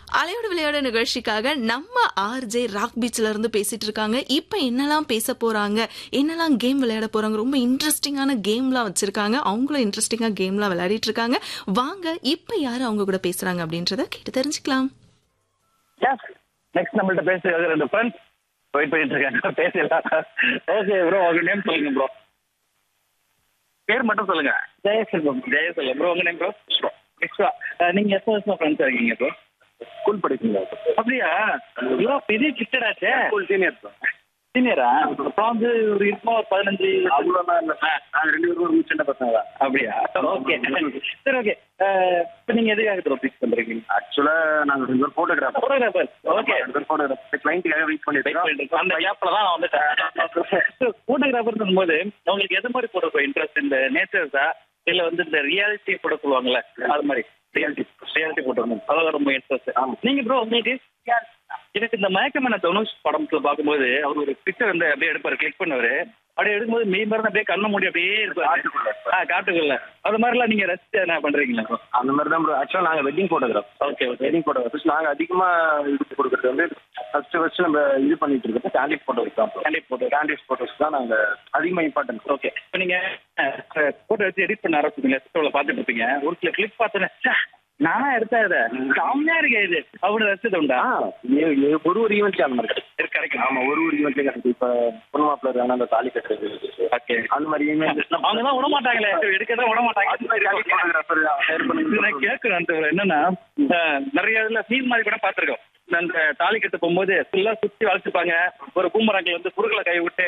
அலையோட விளையாட நிகழ்ச்சிக்காக நம்ம ஆர்ஜே ராக் பீச்ல இருந்து பேசிட்டு இருக்காங்க இப்ப என்னெல்லாம் பேச போறாங்க என்னெல்லாம் கேம் விளையாட போறாங்க ரொம்ப இன்ட்ரெஸ்டிங்கான கேம்லாம் வச்சிருக்காங்க அவங்களும் இன்ட்ரெஸ்டிங்கா கேம்லாம் விளையாடிட்டு இருக்காங்க வாங்க இப்ப யாரு அவங்க கூட பேசுறாங்க அப்படின்றத கேட்டு தெரிஞ்சுக்கலாம் எஸ் நெக்ஸ்ட் நம்மள்ட்ட பேசுறது ரெண்டு ஃப்ரெண்ட்ஸ் வெயிட் பண்ணிட்டு இருக்காங்க பேசலாம் ஓகே ப்ரோ உங்க நேம் சொல்லுங்க ப்ரோ பேர் மட்டும் சொல்லுங்க ஜெயசெல்வம் ஜெயசெல்வம் ப்ரோ உங்க நேம் ப்ரோ விஸ்வா நீங்க எத்தனை வருஷம் ஃப்ரெண்ட்ஸ் இருக்கீங்க ப்ரோ ஸ்கூல் படிக்கீங்களா அப்படியா ப்ரோ பெரிய கிட்டடாச்சே ஸ்கூல் சீனியர் தான் சீனியரா அப்புறம் வந்து ஒரு இருக்கும் ஒரு பதினஞ்சு அவ்வளோதான் இல்லை நாங்கள் ரெண்டு பேரும் ஒரு சின்ன பசங்க தான் அப்படியா ஓகே சரி ஓகே இப்போ நீங்க எதுக்காக ப்ரோ பிக்ஸ் பண்றீங்க ஆக்சுவலாக நாங்கள் ரெண்டு பேரும் ஃபோட்டோகிராஃபர் ஃபோட்டோகிராஃபர் ஓகே ரெண்டு பேரும் ஃபோட்டோகிராஃபர் கிளைண்ட்டுக்காக வெயிட் பண்ணிட்டு அந்த கேப்ல தான் நான் வந்துட்டேன் போட்டோகிராஃபர் போது உங்களுக்கு எது மாதிரி போட்டோ இன்ட்ரெஸ்ட் இந்த நேச்சர்ஸா இல்ல வந்து இந்த ரியாலிட்டி போட்டோ சொல்லுவாங்கல்ல அது மாதிரி ரியாலிட்டி ரியாலிட்டி போட்டோ அதான் ரொம்ப இன்ட்ரெஸ்ட் நீங்க ப்ரோ உங்களுக்கு எனக்கு இந்த மயக்கமான தனுஷ் படத்துல பார்க்கும்போது அவர் ஒரு பிக்சர் வந்து அப்படியே எடுப்பாரு கிளிக் பண்ணுவாரு அப்படியே எடுக்கும்போது மெய் மருந்து அப்படியே கண்ண மூடி அப்படியே இருப்பாரு ஆ காட்டுக்குள்ள அது மாதிரிலாம் நீங்க ரசிச்சு என்ன பண்றீங்களா அந்த மாதிரி தான் ப்ரோ ஆக்சுவலாக நாங்கள் wedding photograph okay okay wedding photographers நாங்கள் அதிகமாக இது கொடுக்குறது வந்து ஃபர்ஸ்ட் ஃபர்ஸ்ட் நம்ம இது பண்ணிட்டு இருக்கிறது கேண்டிட் ஃபோட்டோஸ் தான் கேண்டிட் photo. கேண்டிட் ஃபோட்டோஸ் தான் நாங்கள் அதிகமாக இம்பார்ட்டன்ஸ் ஓகே இப்போ நீங்க போட்டோ வச்சு எடிட் பண்ண ஆரம்பிச்சிங்க சிஸ்டம்ல பார்த்துட்டு இருப்பீங்க ஒரு சில கிளிக் பார்த்தேன் நானா எடுத்தா இதை செம்மையா இருக்கு இது அப்படின்னு ரசிச்சது உண்டா ஆ ஏ- ஏ- ஒரு ஒரு ஈவெண்ட்லேயும் அந்த மாதிரி கிடைக்கும் இருக்கு, கிடைக்கும் ஆமாம் ஒரு ஒரு ஈவெண்ட்லேயும் கிடைக்கும் இப்போ பொண்ணு வேணா அந்த தாலி கட்டுறது ஓகே அந்த மாதிரி ஈவெண்ட் அவங்க தான் விட மாட்டாங்களே எடுக்கதான் விட மாட்டாங்க இது நான் கேட்கிறேன் என்னன்னா அஹ், நிறைய இதுல சீன் மாதிரி கூட பார்த்திருக்கோம் அந்த தாலி கட்டு போகும்போது ஃபுல்லா சுத்தி வளர்த்துப்பாங்க ஒரு பூமராங்கில் வந்து குறுக்கல கை விட்டு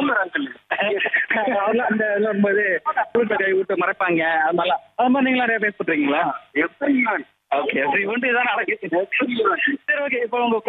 அதெல்லாம் அந்த இதுல வரும்போது குறுக்கல கை விட்டு மறைப்பாங்க அது மாதிரிலாம் அது மாதிரி நீங்களும் நிறைய பேச பண்றீங்களா எப்படி ஓகே எவ்ரி ஒன் இதான் நடக்குது சரி ஓகே இப்போ உங்க